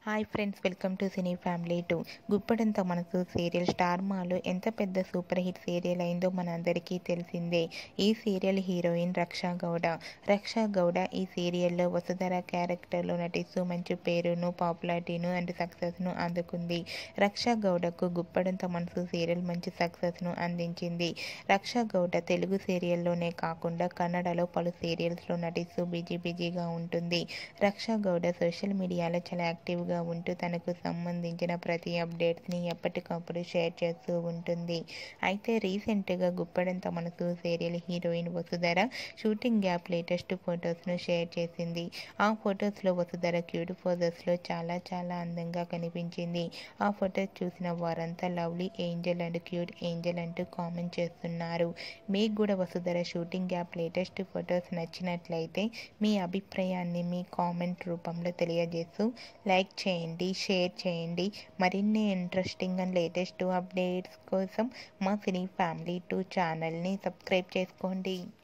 hi friends welcome to cine family two Guppedantha Manasu serial star మాలో ఎంత పెద్ద సూపర్ హిట్ సీరియల్ అయిందో మనందరికీ తెలిసిందే ఈ సీరియల్ హీరోయిన్ రక్షా గౌడ రక్షా గౌడ ఈ సీరియల్లో వసుధర క్యారెక్టర్లో నటిస్తూ మంచి పేరును పాపులారిటీను అండ్ సక్సెస్ను అందుకుంది రక్షా గౌడకు గుప్పడంత మనసు సీరియల్ మంచి సక్సెస్ను అందించింది రక్షా గౌడ తెలుగు సీరియల్లోనే కాకుండా కన్నడలో పలు సీరియల్స్లో నటిస్తూ బిజీ బిజీగా ఉంటుంది రక్షా గౌడ సోషల్ మీడియాలో చాలా యాక్టివ్గా ఉంటూ తనకు సంబంధించిన ప్రతి అప్డేట్స్ని ఎప్పటికప్పుడు షేర్ చేస్తూ ఉంటుంది అయితే రీసెంట్గా Guppedantha Manasu serial heroine Vasudhara shooting gap latest ఫొటోస్ను షేర్ చేసింది ఆ ఫొటోస్లో వసుధర క్యూట్ ఫొటోస్లో చాలా చాలా అందంగా కనిపించింది ఆ ఫొటోస్ చూసిన వారంతా lovely angel and cute angel అంటూ కామెంట్ చేస్తున్నారు మీకు కూడా Vasudhara shooting gap latest photos నచ్చినట్లయితే మీ అభిప్రాయాన్ని మీ కామెంట్ రూపంలో తెలియజేస్తూ లైక్ చేయండి షేర్ చేయండి మరిన్ని ఇంట్రెస్టింగ్ అండ్ లేటెస్ట్ అప్డేట్స్ కోసం మా సినీ ఫ్యామిలీ టూ ఛానల్ని సబ్స్క్రైబ్ చేసుకోండి